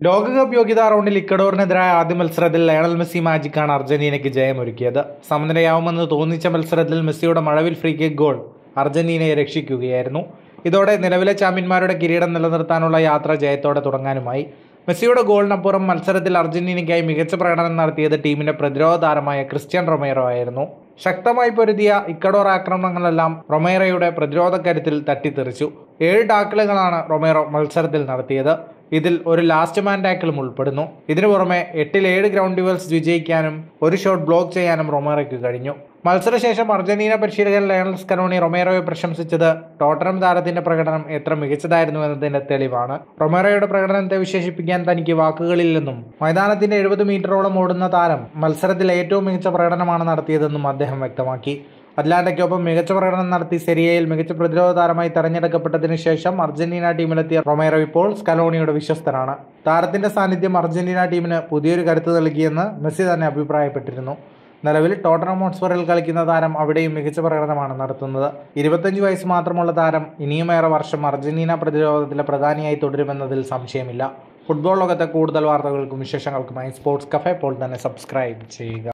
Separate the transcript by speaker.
Speaker 1: ലോകകപ്പ് യോഗ്യതാ റൗണ്ടിൽ ഇക്കഡോറിനെതിരായ ആദ്യ മത്സരത്തിൽ ലയണൽ മെസ്സി മാജിക്കാണ് അർജന്റീനയ്ക്ക് ജയമൊരുക്കിയത് സമനിലയാവുമെന്ന് തോന്നിച്ച മത്സരത്തിൽ മെസ്സിയുടെ മഴവിൽ ഫ്രീ കിക്ക് ഗോൾ അർജന്റീനയെ രക്ഷിക്കുകയായിരുന്നു ഇതോടെ നിലവിലെ ചാമ്പ്യന്മാരുടെ കിരീടം നിലനിർത്താനുള്ള യാത്ര ജയത്തോടെ തുടങ്ങാനുമായി മെസ്സിയുടെ ഗോളിനപ്പുറം മത്സരത്തിൽ അർജന്റീനയ്ക്കായി മികച്ച പ്രകടനം നടത്തിയത് ടീമിന്റെ പ്രതിരോധ താരമായ ക്രിസ്ത്യൻ റൊമേറോ ആയിരുന്നു ശക്തമായി പൊരുതിയ ഇക്കഡോർ ആക്രമണങ്ങളെല്ലാം റൊമേറോയുടെ പ്രതിരോധ കരുത്തിൽ തട്ടിത്തെറിച്ചു ഏഴ് ടാക്കിളുകളാണ് റൊമേറോ മത്സരത്തിൽ നടത്തിയത് ഇതിൽ ഒരു ലാസ്റ്റ് മാൻ ടാക്കിളും ഉൾപ്പെടുന്നു ഇതിനു പുറമെ എട്ടിൽ ഏഴ് ഗ്രൗണ്ട് ഡ്യുവൽസ് വിജയിക്കാനും ഒരു ഷോട്ട് ബ്ലോക്ക് ചെയ്യാനും റൊമേറോയ്ക്ക് കഴിഞ്ഞു മത്സരശേഷം അർജന്റീന പരിശീലകൻ ലയണൽ സ്കലോണി റൊമേറോയെ പ്രശംസിച്ചത് ടോട്ടനം താരത്തിന്റെ പ്രകടനം എത്ര മികച്ചതായിരുന്നു എന്നതിന്റെ തെളിവാണ് റൊമേറോയുടെ പ്രകടനത്തെ വിശേഷിപ്പിക്കാൻ തനിക്ക് വാക്കുകളില്ലെന്നും മൈതാനത്തിന്റെ എഴുപത് മീറ്ററോളം ഓടുന്ന താരം മത്സരത്തിൽ ഏറ്റവും മികച്ച പ്രകടനമാണ് നടത്തിയതെന്നും അദ്ദേഹം വ്യക്തമാക്കി അറ്റ്ലാന്റയ്ക്കൊപ്പം മികച്ച പ്രകടനം നടത്തി സെരിയയിൽ മികച്ച പ്രതിരോധ താരമായി തെരഞ്ഞെടുക്കപ്പെട്ടതിനു ശേഷം അർജന്റീന ടീമിലെത്തിയ റൊമേറോ ഇപ്പോൾ സ്കലോണിയുടെ വിശ്വസ്തനാണ് താരത്തിന്റെ സാന്നിധ്യം അർജന്റീന ടീമിന് പുതിയൊരു കരുത്ത് നൽകിയെന്ന് മെസ്സി തന്നെ അഭിപ്രായപ്പെട്ടിരുന്നു നിലവിൽ ടോട്ടനം ഹോട്ട്സ്പറിൽ കളിക്കുന്ന താരം അവിടെയും മികച്ച പ്രകടനമാണ് നടത്തുന്നത് ഇരുപത്തഞ്ച് വയസ്സ് മാത്രമുള്ള താരം ഇനിയുമേറെ വർഷം അർജന്റീന പ്രതിരോധത്തിലെ പ്രധാനിയായി തുടരുമെന്നതിൽ സംശയമില്ല ഫുട്ബോൾ ലോകത്തെ കൂടുതൽ വാർത്തകൾക്കും വിശേഷങ്ങൾക്കുമായി സ്പോർട്സ് കഫേ ഇപ്പോൾ തന്നെ സബ്സ്ക്രൈബ് ചെയ്യുക